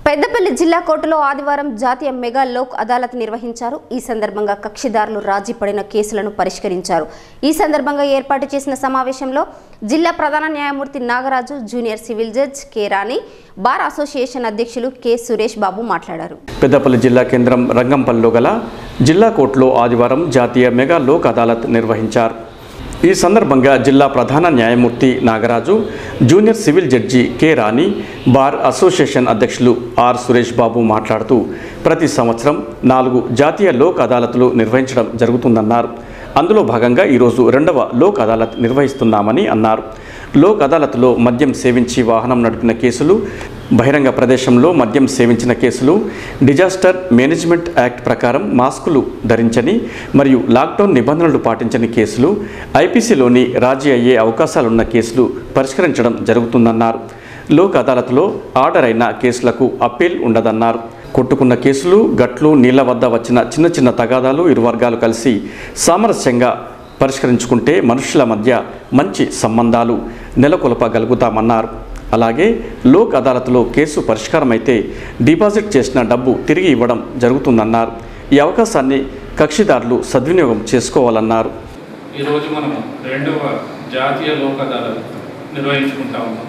పెద్దపల్లి జిల్లా కోర్టులో ఆదివారం జాతీయ మెగా లోక్ అదాలత్ నిర్వహించారు ఈ సందర్భంగా కక్షిదారులు రాజీ పడిన కేసులను పరిష్కరించారు ఈ సందర్భంగా ఏర్పాటు చేసిన సమావేశంలో జిల్లా ప్రధాన న్యాయమూర్తి Nagaraju junior civil judge K Rani bar association అధ్యక్షులు కె సురేష్ బాబు మాట్లాడారు పెద్దపల్లి జిల్లా కేంద్రం రంగంపల్లిలో గల జిల్లా కోర్టులో ఆదివారం జాతీయ మెగా లోక్ అదాలత్ నిర్వహించారు ఈ సందర్భంగా జిల్లా ప్రధాన న్యాయమూర్తి Nagaraju junior civil judge K Rani bar association అధ్యక్షులు ఆర్ సురేష్ బాబు మాట్లాడుతూ ప్రతి సంవత్సరం నాలుగు జాతీయ లోక్ అదాలత్లు నిర్వహించడం జరుగుతుందన్నారు అందులో భాగంగా ఈరోజు రెండవ లోక్ అదాలత్ నిర్వహిస్తున్నామని అన్నారు లోక్ అదాలత్లో మద్యం సేవించి వాహనం నడిపిన కేసులు బహిరంగ ప్రదేశంలో మద్యం సేవించిన కేసులు డిజాస్టర్ మేనేజ్మెంట్ యాక్ట్ ప్రకారం మాస్కులు ధరించని మరియు లాక్డౌన్ నిబంధనలు పాటించని కేసులు ఐపీసీలోని రాజీ అయ్యే అవకాశాలున్న కేసులు పరిష్కరించడం జరుగుతుందన్నారు లోక్ అదాలత్లో ఆర్డర్ అయిన కేసులకు అప్పీల్ ఉండదన్నారు కొట్టుకున్న కేసులు గట్లు నీళ్ల వద్ద వచ్చిన చిన్న చిన్న తగాదాలు ఇరు వర్గాలు కలిసి సామరస్యంగా పరిష్కరించుకుంటే మనుషుల మధ్య మంచి సంబంధాలు నెలకొల్పగలుగుతామన్నారు అలాగే లోక్ అదాలత్లో కేసు పరిష్కారమైతే డిపాజిట్ చేసిన డబ్బు తిరిగి ఇవ్వడం జరుగుతుందన్నారు ఈ అవకాశాన్ని కక్షిదారులు సద్వినియోగం చేసుకోవాలన్నారు ఈరోజు మనము రెండవ జాతీయ లోక్ అదాలత్ నిర్వహించుకుంటా ఉన్నాం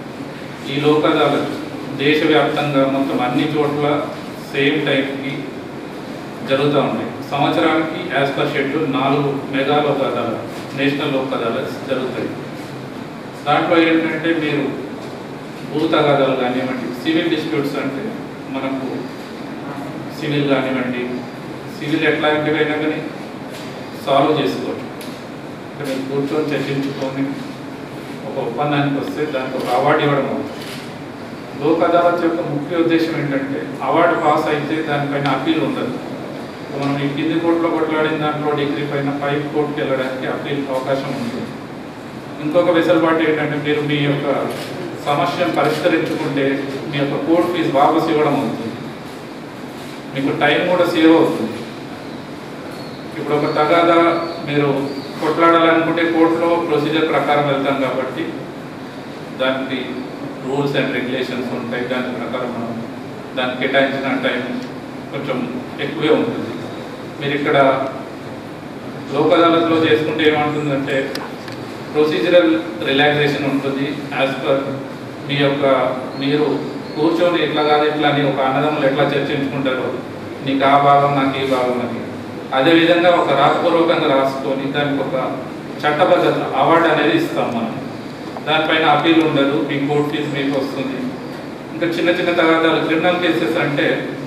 ఈ లోక్ అదాలత్ దేశవ్యాప్తంగా మొత్తం అన్ని చోట్ల సేమ్ టైంకి జరుగుతూ ఉంటాయి సంవత్సరానికి యాజ్ పర్ షెడ్యూల్ నాలుగు మెగా లోక్ అదాలత్ నేషనల్ లోక్ అదాలత్ జరుగుతాయి దాంట్లో ఏంటంటే మీరు భూ తగాదాలు కానివ్వండి సివిల్ డిస్ప్యూట్స్ అంటే మనకు సివిల్ కానివ్వండి సివిల్ ఎట్లాంటివైనా కానీ సాల్వ్ చేసుకోవచ్చు ఇక్కడ మీరు కూర్చొని చర్చించుకొని ఒక ఒప్పందానికి వస్తే దానికి ఒక అవార్డు ఇవ్వడం అవుతుంది లోక్ అదాలత్ యొక్క ముఖ్య ఉద్దేశం ఏంటంటే అవార్డు పాస్ అయితే దానిపైన అప్పీల్ ఉండదు ఇప్పుడు మనం ఈ కింది కోర్టులో కొట్లాడిన దాంట్లో డిగ్రీ పైన పై కోర్టుకి వెళ్ళడానికి అప్పీల్ అవకాశం ఉంటుంది ఇంకొక వెసులుబాటు ఏంటంటే మీరు మీ యొక్క సమస్యను పరిష్కరించుకుంటే మీ యొక్క కోర్టు ఫీజు వాపస్ ఇవ్వడం అవుతుంది మీకు టైం కూడా సేవ్ అవుతుంది ఇప్పుడు ఒక తగాదా మీరు కొట్లాడాలనుకుంటే కోర్టులో ప్రొసీజర్ ప్రకారం వెళ్తాం కాబట్టి దానికి రూల్స్ అండ్ రెగ్యులేషన్స్ ఉంటాయి దాని ప్రకారం మనం దానికి కేటాయించిన టైం కొంచెం ఎక్కువే ఉంటుంది మీరు ఇక్కడ లోక్ అదాలత్లో చేసుకుంటే ఏమంటుందంటే ప్రొసీజరల్ రిలాక్సేషన్ ఉంటుంది యాజ్ పర్ మీ యొక్క మీరు కూర్చొని ఎట్లా కాదు ఇట్లా అని ఒక అన్నదమ్ములు ఎట్లా చర్చించుకుంటారో నీకు ఆ భాగం నాకు ఈ భాగం అని అదేవిధంగా ఒక రాతపూర్వకంగా రాసుకొని దానికి ఒక చట్టబద్ధత అవార్డు అనేది ఇస్తాం మనం దానిపైన అప్పీల్ ఉండదు మీ కోర్ట్ ఫీజు మీకు వస్తుంది ఇంకా చిన్న చిన్న తగాదాలు క్రిమినల్ కేసెస్ అంటే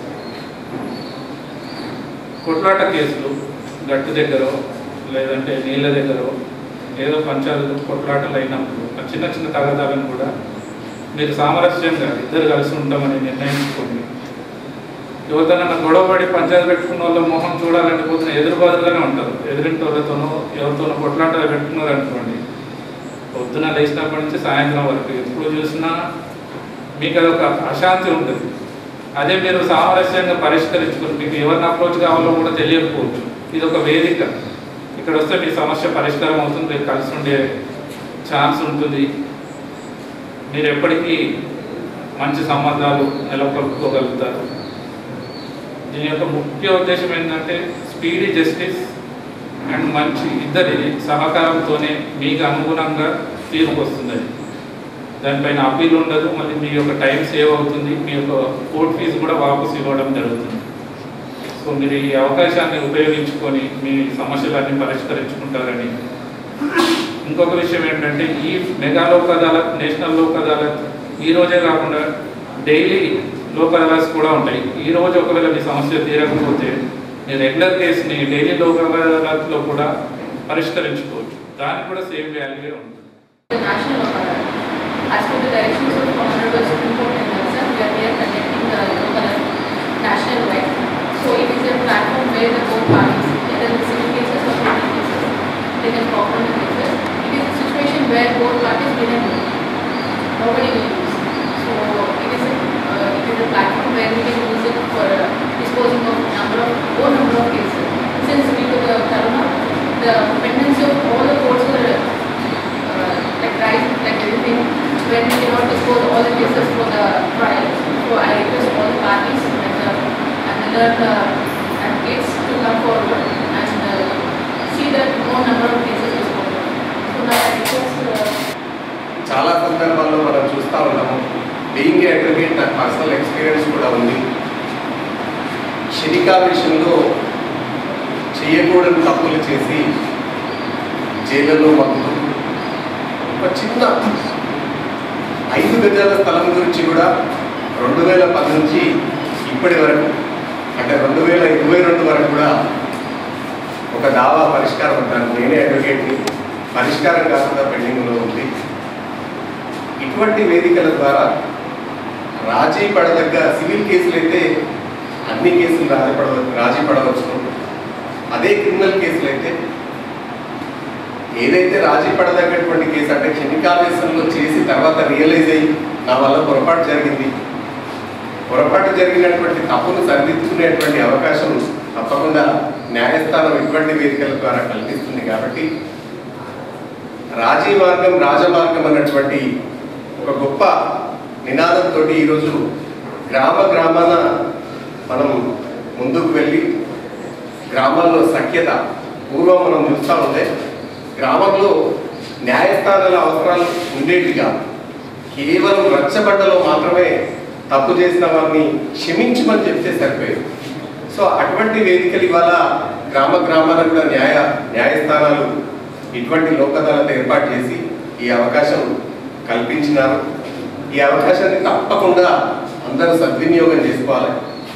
కొట్లాట కేసులు గట్టు దగ్గర లేదంటే నీళ్ళ దగ్గర ఏదో పంచాయతీలు కొట్లాటలు అయినప్పుడు ఆ చిన్న చిన్న తగాదాలను కూడా మీరు సామరస్యంగా ఇద్దరు కలిసి ఉంటామని నిర్ణయించుకోండి ఎవరితోనైనా గొడవపడి పంచాయతీ పెట్టుకున్న వాళ్ళ మొహం చూడాలంటే పోతున్న ఎదురు బాదులుగానే ఉంటారు ఎదురింటి వాళ్ళతోనో ఎవరితోనో కొట్లాట పెట్టుకున్నారు అనుకోండి పొద్దున లేచినప్పటి నుంచి సాయంత్రం వరకు ఎప్పుడు చూసినా మీకు అదొక అశాంతి ఉంటుంది అదే మీరు సామరస్యంగా పరిష్కరించుకుని మీకు ఎవరిని అప్రోచ్ కావాలో కూడా తెలియకపోవచ్చు ఇది ఒక వేదిక ఇక్కడ వస్తే మీ సమస్య పరిష్కారం అవుతుంది మీరు కలిసి ఉండే ఛాన్స్ ఉంటుంది మీరు ఎప్పటికీ మంచి సంబంధాలు నెలకొల్పుకోగలుగుతారు దీని యొక్క ముఖ్య ఉద్దేశం ఏంటంటే స్పీడీ జస్టిస్ అండ్ మంచి ఇద్దరి సహకారంతోనే మీకు అనుగుణంగా తీర్పు వస్తుంది అది. దానిపైన అప్పీల్ ఉండదు మళ్ళీ మీ యొక్క టైం సేవ్ అవుతుంది మీ యొక్క కోర్ట్ ఫీజు కూడా వాపసు ఇవ్వడం జరుగుతుంది సో మీరు ఈ అవకాశాన్ని ఉపయోగించుకొని మీ సమస్యలన్నీ పరిష్కరించుకుంటారని ఇంకొక విషయం ఏంటంటే ఈ మెగా లోక్ అదాలత్ నేషనల్ లోక్ అదాలత్ ఈ రోజే కాకుండా డైలీ లోక్ అదాలత్స్ కూడా ఉంటాయి ఈ రోజు ఒకవేళ మీ సమస్య తీరకపోతే మీ రెగ్యులర్ కేసుని డైలీ లోక్ అదాలత్లో కూడా పరిష్కరించుకోవచ్చు దానికి కూడా సేమ్ వాల్యూ ఉంటుంది The national local audit. As per the directions of Honorable Supreme Court and Nelson, we are here conducting the local audit national wide. So it is a platform where the both parties, whether in civil cases or criminal cases, they can compromise cases. It is a situation where both parties will and nobody will lose. So it is a, uh, it is a platform where we can use it for uh, disposing of number of, more number of cases. Since due to the corona, the dependency of all the courts were uh, like right, like everything, when we cannot dispose all the cases for the trial. So I request other uh, advocates to come forward and uh, see that more number of cases is forward. So now I request uh, చాలా సందర్భాల్లో మనం చూస్తూ ఉన్నాము being advocate నాకు personal experience కూడా ఉంది షిరికా విషయంలో చేయకూడని తప్పులు చేసి జైళ్ళలో మగ్గుతూ ఒక చిన్న ఐదు గజాల స్థలం గురించి కూడా రెండు వేల పది నుంచి ఇప్పటి వరకు అంటే రెండు వేల ఇరవై రెండు వరకు కూడా ఒక దావా పరిష్కారం అంటాను నేనే అడ్వకేట్ని పరిష్కారం కాకుండా పెండింగ్లో ఉంది ఇటువంటి వేదికల ద్వారా రాజీ పడదగ్గ సివిల్ కేసులు అయితే అన్ని కేసులు రాజీ పడవ రాజీ పడవచ్చు అదే క్రిమినల్ కేసులు అయితే ఏదైతే రాజీ పడదగ్గటువంటి కేసు అంటే క్షణికావేశంలో చేసి తర్వాత రియలైజ్ అయ్యి నా వల్ల పొరపాటు జరిగింది పొరపాటు జరిగినటువంటి తప్పును సరిదిద్దుకునేటువంటి అవకాశం తప్పకుండా న్యాయస్థానం ఇటువంటి వేదికల ద్వారా కల్పిస్తుంది కాబట్టి రాజీ మార్గం రాజమార్గం అన్నటువంటి ఒక గొప్ప నినాదంతో ఈరోజు గ్రామ గ్రామాన మనం ముందుకు వెళ్ళి గ్రామాల్లో సఖ్యత పూర్వం మనం చూస్తూ ఉంటే గ్రామంలో న్యాయస్థానాల అవసరాలు ఉండేటిగా కేవలం రచ్చబండలో మాత్రమే తప్పు చేసిన వారిని క్షమించమని చెప్తే సరిపోయేది సో అటువంటి వేదికలు ఇవాళ గ్రామ గ్రామాల కూడా న్యాయ న్యాయస్థానాలు ఇటువంటి లోక్ అదాలత్ ఏర్పాటు చేసి ఈ అవకాశం కల్పించినారు ఈ అవకాశాన్ని తప్పకుండా అందరూ సద్వినియోగం చేసుకోవాలి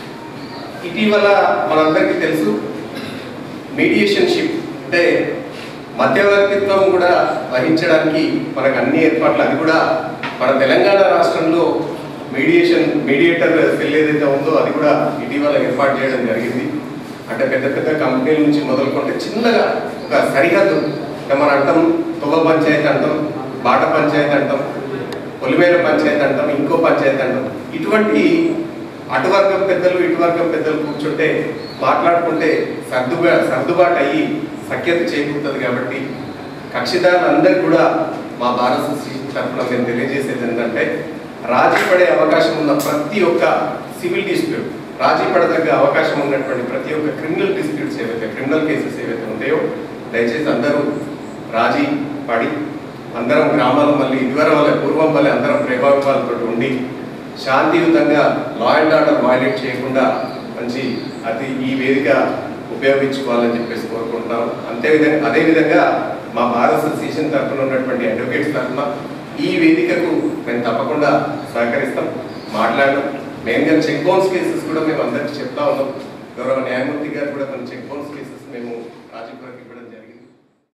ఇటీవల మనందరికీ తెలుసు మీడియేషన్షిప్ అంటే మధ్యవర్తిత్వం కూడా వహించడానికి మనకు అన్ని ఏర్పాట్లు అది కూడా మన తెలంగాణ రాష్ట్రంలో మీడియేషన్ మీడియేటర్ సెల్ ఏదైతే ఉందో అది కూడా ఇటీవల ఏర్పాటు చేయడం జరిగింది అంటే పెద్ద పెద్ద కంపెనీల నుంచి మొదలుకుంటే చిన్నగా ఒక సరిహద్దు అంటే మనం అంటాం తువ్వ పంచాయతీ అంటాం బాట పంచాయతీ అంటాం పొలిమేర పంచాయతీ అంటాం ఇంకో పంచాయతీ అంటాం ఇటువంటి అటు వర్గం పెద్దలు ఇటు వర్గం పెద్దలు కూర్చుంటే మాట్లాడుకుంటే సర్దుబా సర్దుబాటు అయ్యి సఖ్యత చేకూరుతుంది కాబట్టి కక్షిదారులందరికీ కూడా మా భారత అసోసియేషన్ తరఫున మేము తెలియజేసేది ఏంటంటే రాజీ పడే అవకాశం ఉన్న ప్రతి ఒక్క సివిల్ డిస్ప్యూట్ రాజీ పడదగ్గ అవకాశం ఉన్నటువంటి ప్రతి ఒక్క క్రిమినల్ డిస్ప్యూట్స్ ఏవైతే క్రిమినల్ కేసెస్ ఏవైతే ఉంటాయో దయచేసి అందరూ రాజీ పడి అందరం గ్రామాలు మళ్ళీ ఇదివరం వల్ల పూర్వం వల్ల అందరం ప్రేమాభిమాలతో ఉండి శాంతియుతంగా లా అండ్ ఆర్డర్ వైలేట్ చేయకుండా మంచి అది ఈ వేదిక ఉపయోగించుకోవాలని చెప్పేసి కోరుకుంటున్నాం అంతేవిధంగా అదేవిధంగా మా భారత అసోసియేషన్ తరఫున ఉన్నటువంటి అడ్వకేట్స్ తరఫున ఈ వేదికకు మేము తప్పకుండా సహకరిస్తాం మాట్లాడడం మెయిన్గా చెక్ బౌన్స్ కేసెస్ కూడా మేము అందరికీ చెప్తా ఉన్నాం గౌరవ న్యాయమూర్తి గారు కూడా కొన్ని చెక్ బౌన్స్